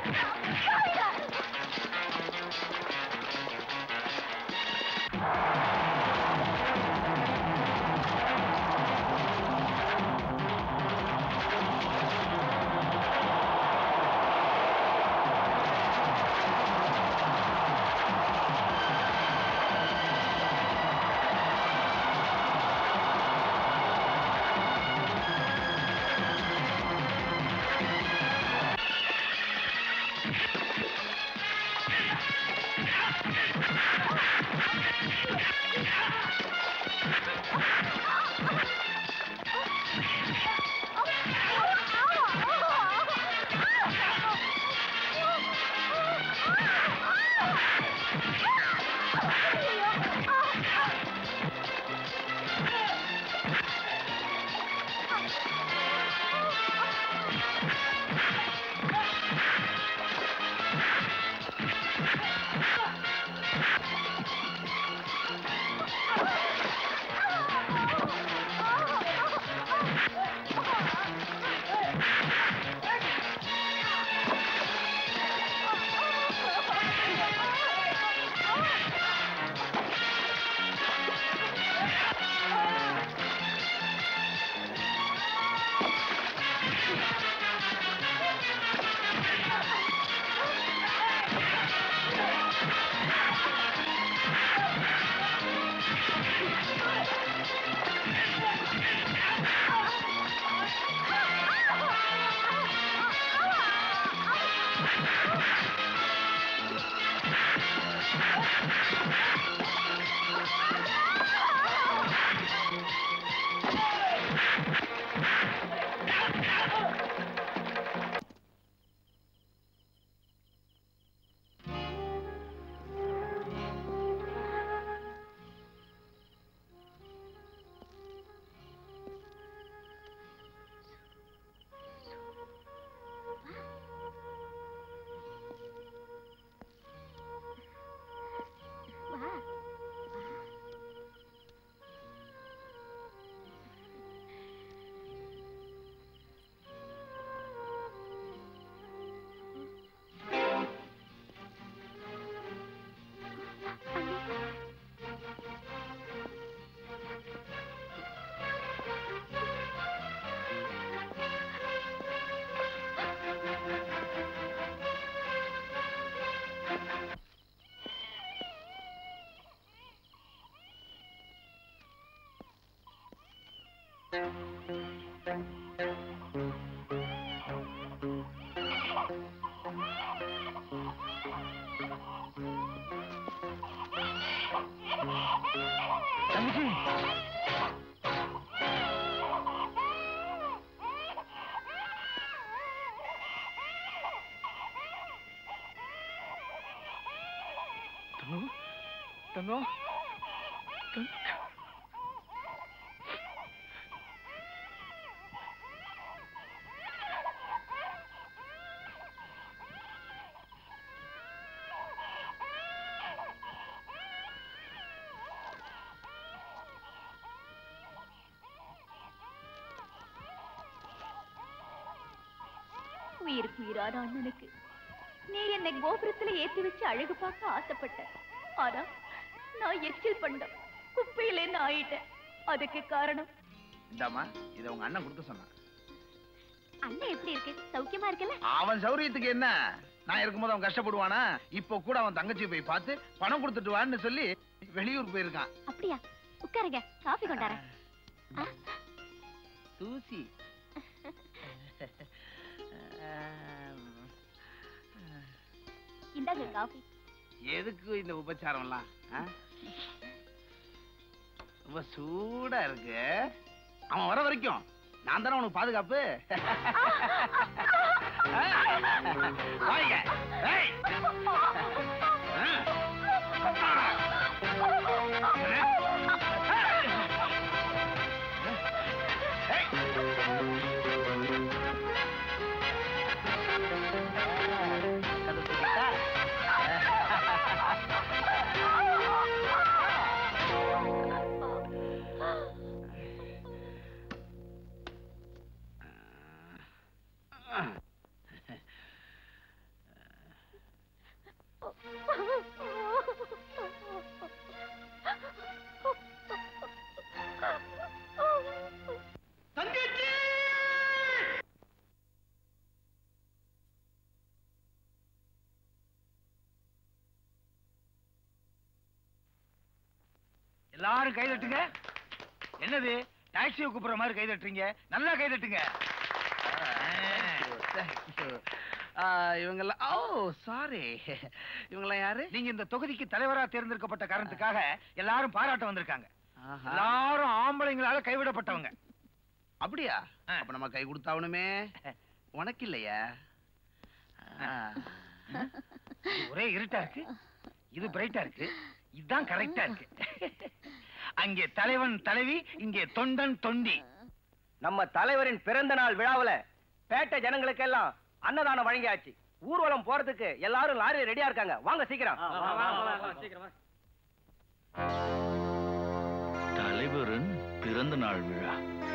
தங்கச்சி தங்கம் தங்கம் தங்க- உயிருக்கு உயிரான அண்ணனுக்கு நீ என்னை கோபுரத்துல ஏத்தி வச்சு அழகு பார்க்க ஆசைப்பட்ட ஆனா நான் எச்சில் பண்ண குப்பையில என்ன ஆயிட்டேன் அதுக்கு காரணம் இந்தாம்மா இதை உங்க அண்ணன் கொடுக்க சொன்னான் அண்ணன் எப்படி இருக்கு சௌக்கியமா இருக்கல அவன் சௌரியத்துக்கு என்ன நான் இருக்கும்போது அவன் கஷ்டப்படுவானா இப்போ கூட அவன் தங்கச்சியை போய் பார்த்து பணம் கொடுத்துட்டு வான்னு சொல்லி வெளியூர் போயிருக்கான் அப்படியா உட்காருங்க காஃபி கொண்டாரேன் ஆ, தூசி இந்தாங்க காஃபி எதுக்கு இந்த உபச்சாரம்லாம் ஆ? ரொம்ப சூடா இருக்கு அவன் வர வரைக்கும் நான் தானே உனக்கு பாதுகாப்பு வாங்க. ஏய். ஏய். கதை சொல்லிட்டா? எல்லாரும் கை தட்டுங்க என்னது டாக்ஸியை கூப்பிடுற மாதிரி கை தட்டுறீங்க நல்லா கை தட்டுங்க இவங்கெல்லாம் ஓ சாரி இவங்கெல்லாம் யாரு நீங்க இந்த தொகுதிக்கு தலைவரா தேர்ந்தெடுக்கப்பட்ட காரணத்துக்காக எல்லாரும் பாராட்ட வந்திருக்காங்க ஆஹா. எல்லாரும் ஆம்பளைங்களால கைவிடப்பட்டவங்க அப்படியா ஆ. அப்ப நம்ம கை கொடுத்தாவணுமே உனக்கு இல்லையா ஆ. இது ஒரே இருட்டா இருக்கு இது பிரைட்டா இருக்கு இதுதான் கரெக்டா இருக்கு அங்கே தலைவன் தலைவி இங்கே தொண்டன் தொண்டி நம்ம தலைவரின் பிறந்த நாள் விழாவுல பேட்டை ஜனங்களுக்கெல்லாம் அன்னதானம் வழங்கியாச்சு ஊர்வலம் போறதுக்கு எல்லாரும் லாரி ரெடியா இருக்காங்க வாங்க சீக்கிரம் தலைவரின் பிறந்த நாள் விழா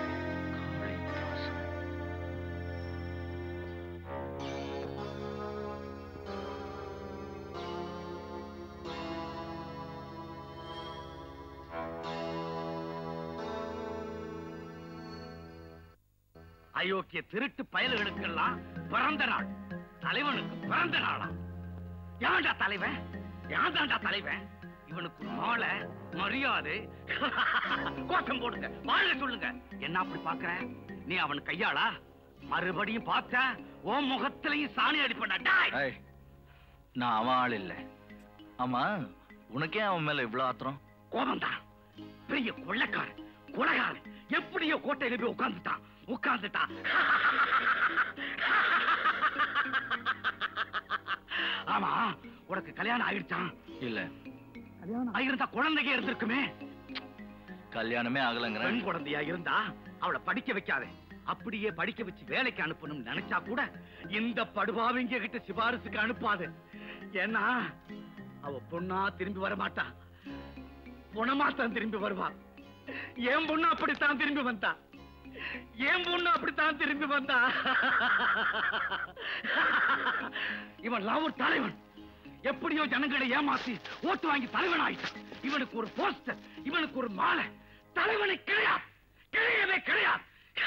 அயோக்கிய திருட்டு பயல்களுக்கெல்லாம் பிறந்த நாள் தலைவனுக்கு பிறந்த நாளா ஏன்டா தலைவன் ஏன்தான்டா தலைவன் இவனுக்கு ஒரு மாலை மரியாதை கோஷம் போடுங்க வாழ சொல்லுங்க என்ன அப்படி பாக்குற நீ அவன் கையாளா மறுபடியும் பார்த்த உன் முகத்திலையும் சாணி அடிப்படா டேய் ஏய், நான் அவன் ஆள் இல்ல ஆமா உனக்கே அவன் மேல இவ்வளவு ஆத்திரம் கோபம்தான் பெரிய கொள்ளக்காரன் கொலகாரன் எப்படியோ கோட்டையில போய் உட்கார்ந்துட்டான் உட்கார்ந்துட்டான் ஆமா உனக்கு கல்யாணம் ஆயிடுச்சான் இல்ல ஆயிருந்தா குழந்தைங்க இருந்திருக்குமே கல்யாணமே ஆகலங்கிற பெண் குழந்தையா இருந்தா அவளை படிக்க வைக்காதே அப்படியே படிக்க வச்சு வேலைக்கு அனுப்பணும்னு நினைச்சா கூட இந்த படுபாவிங்க கிட்ட சிபாரிசுக்கு அனுப்பாது ஏன்னா அவ பொண்ணா திரும்பி வர மாட்டா பொணமாத்தான் திரும்பி வருவா என் பொண்ணு அப்படித்தான் திரும்பி வந்தா என் பொண்ணு அப்படித்தான் திரும்பி வந்தா இவன் ஒரு தலைவன் எப்படியோ ஜனங்களை ஏமாத்தி ஓட்டு வாங்கி தலைவன் ஆயிட்டான் இவனுக்கு ஒரு போஸ்டர் இவனுக்கு ஒரு மாலை தலைவனை கிடையாது கிடையவே கிடையாது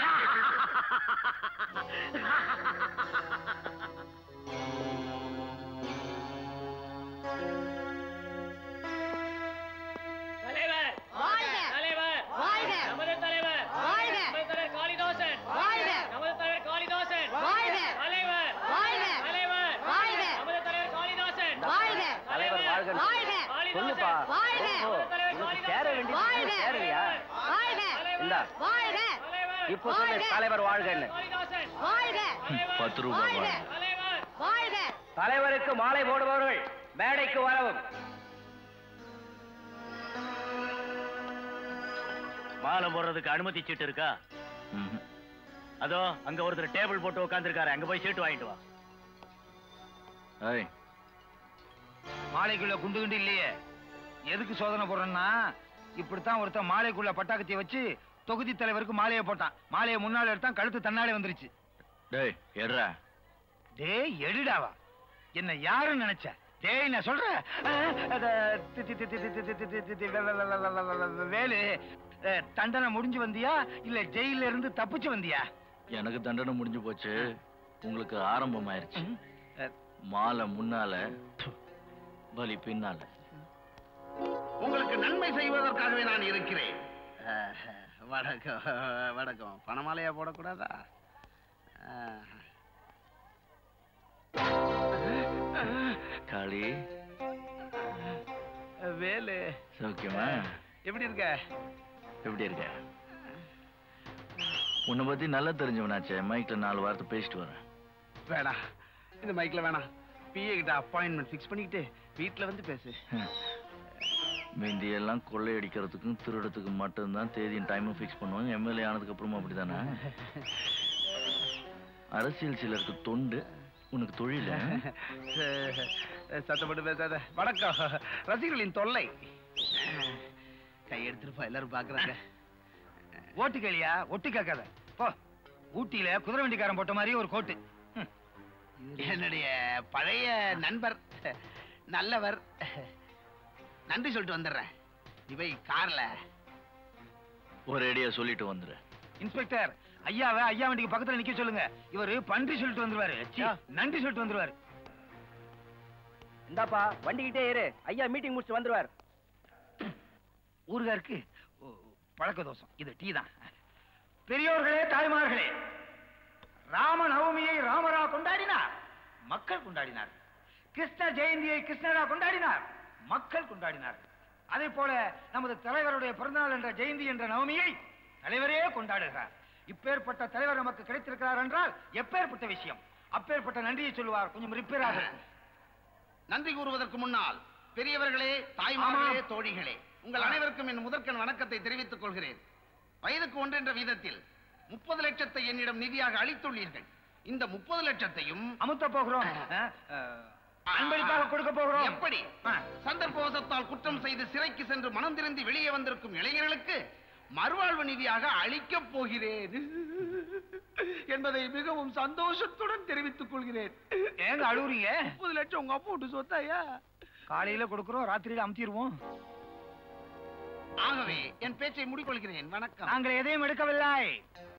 தலைவர் வாழ்க! தலைவர் வாழ்க! நமது தலைவர் வாழ்க! நமது தலைவர் காளிதாசன் வாழ்க! நமது தலைவர் காளிதாசன் வாழ்க! தலைவர் வாழ்க! தலைவர் வாழ்க! நமது தலைவர் காளிதாசன் வாழ்க! தலைவர் வாழ்க வாழ்க! சொல்லுப்பா வாழ்க! ஓ, நமது தலைவர் உனக்கு காளிதாசன் சேர வேண்டியது வாழ்க! சேரலையா வாழ்க! இந்தா வாழ்க! தலைவர் இப்போ சொல்லு தலைவர் வாழ்கன்னு காளிதாசன் வாழ்க! பத்து ரூபாய் வாழ்க! வாங்க. தலைவர் வாழ்க! தலைவருக்கு மாலை போடுபவர்கள் மேடைக்கு வரவும் மாலை போடுறதுக்கு அனுமதி சீட்டு இருக்கா ம்ஹும். அதோ அங்க ஒருத்தர் டேபிள் போட்டு உட்கார்ந்திருக்காரு அங்க போய் சீட்டு வாங்கிட்டு வா ஏய் மாலைக்குள்ள குண்டு குண்டு இல்லையே எதுக்கு சோதனை போடுறேன்னா இப்படித்தான் ஒருத்தன் மாலைக்குள்ள பட்டாக்கத்திய வச்சு தொகுதி தலைவருக்கு மாலையை போட்டான் மாலையை முன்னால எடுத்தான் கழுத்து தன்னாலே வந்துருச்சு டேய் எடுறா டேய் எடுடாவா என்ன யாருன்னு நினைச்ச டேய் நான் சொல்றேன் அஹ், அத, தி, தி, தி, தி, தி, தி, தி, தி, தி, தி, வே, வே, வே, வே, வே, வே, வே, வே, வேலு அஹ், தண்டனை முடிஞ்சு வந்தியா இல்ல ஜெயில இருந்து தப்பிச்சு வந்தியா எனக்கு தண்டனை முடிஞ்சு போச்சு உங்களுக்கு ஆரம்பமாயிருச்சு அஹ், மாலை முன்னால து, பலி பின்னால உங்களுக்கு நன்மை செய்வதற்காகவே நான் இருக்கிறேன் அஹ், வணக்கம் வணக்கம் பணமாலையா போடக்கூடாதா அஹ். காளி வேலு சௌக்கியமா எப்படி இருக்க எப்படி இருக்க உன்னை பத்தி நல்லா தெரிஞ்சவனாச்சே மைக்ல நாலு வார்த்தை பேசிட்டு வரேன் வேணாம் இந்த மைக்ல வேணாம் பிஏ கிட்ட அப்பாயின்மெண்ட் ஃபிக்ஸ் பண்ணிக்கிட்டு வீட்ல வந்து பேசு மீந்தியெல்லாம் கொள்ளையடிக்கிறதுக்கும் திருடத்துக்கும் மட்டும்தான் தேதியும் டைமும் ஃபிக்ஸ் பண்ணுவாங்க எம்எல்ஏ ஆனதுக்கு அப்புறமா அப்படிதானே அரசியல் சிலருக்கு தொண்டு உனக்கு தொழில் ச- சத்தப்பட்டு பேசாத வணக்கம் ரசிகர்களின் தொல்லை கை எடுத்துருப்பா எல்லாரும் பாக்குறாங்க ஓட்டு கேளியா ஒட்டு கேட்காத போ ஊட்டியில குதிரை வண்டிக்காரன் போட்ட மாதிரி ஒரு கோட்டு ம். என்னுடைய பழைய நண்பர் நல்லவர் நன்றி சொல்லிட்டு வந்துடுறேன் இவை கார்ல ஒரேடியா சொல்லிட்டு வந்துரு இன்ஸ்பெக்டர் ஐயாவை ஐயா வண்டிக்கு பக்கத்துல நிக்க சொல்லுங்க இவரு பன்றி சொல்லிட்டு வந்துருவாரு சீ, நன்றி சொல்லிட்டு வந்துருவாரு இந்தாப்பா வண்டிக்கிட்டே இரு ஐயா மீட்டிங் முடிச்சு வந்துருவார் ஊருகாருக்கு ஓ, பழக்க தோஷம் இது டீ தான் பெரியோர்களே தாய்மார்களே ராம நவமியை ராமரா கொண்டாடினார் மக்கள் கொண்டாடினார் கிருஷ்ண ஜெயந்தியை கிருஷ்ணரா கொண்டாடினார் மக்கள் கொண்டாடினார் அதே போல நமது தலைவருடைய பிறந்தநாள் என்ற ஜெயந்தி என்ற நவமியை தலைவரே கொண்டாடுகிறார் இப்பேற்பட்ட தலைவர் நமக்கு கிடைத்திருக்கிறார் என்றால் எப்பேற்பட்ட விஷயம் அப்பேற்பட்ட நன்றியை சொல்லுவார் கொஞ்சம் ரிப்பேராக நன்றி கூறுவதற்கு முன்னால் பெரியவர்களே தாய்மார்களே ஆமாம். தோழிகளே உங்கள் ஆ. அனைவருக்கும் என் முதற்கண் வணக்கத்தை தெரிவித்துக் கொள்கிறேன் வயதுக்கு ஒன்றென்ற வீதத்தில் முப்பது லட்சத்தை என்னிடம் நிதியாக அளித்துள்ளீர்கள் இந்த முப்பது லட்சத்தையும் அமுத்த போகிறோம் அஹ், அஹ், அன்பளிப்பாக கொடுக்க போகிறோம் எப்படி ஆ. சந்தர்ப்பவசத்தால் குற்றம் செய்து சிறைக்கு சென்று மனம் திருந்தி வெளியே வந்திருக்கும் இளைஞர்களுக்கு மறுவாழ்வு நிதியாக அளிக்கப் போகிறேன் என்பதை மிகவும் சந்தோஷத்துடன் தெரிவித்துக் கொள்கிறேன் ஏங்க அழுவுறீங்க முப்பது லட்சம் உங்க அப்பா விட்டு சொத்தாயா காலையில கொடுக்கிறோம் ராத்திரியில அமுத்திடுவோம் ஆகவே என் பேச்சை முடிக்கொள்கிறேன் வணக்கம் நாங்கள் எதையும் எடுக்கவில்லை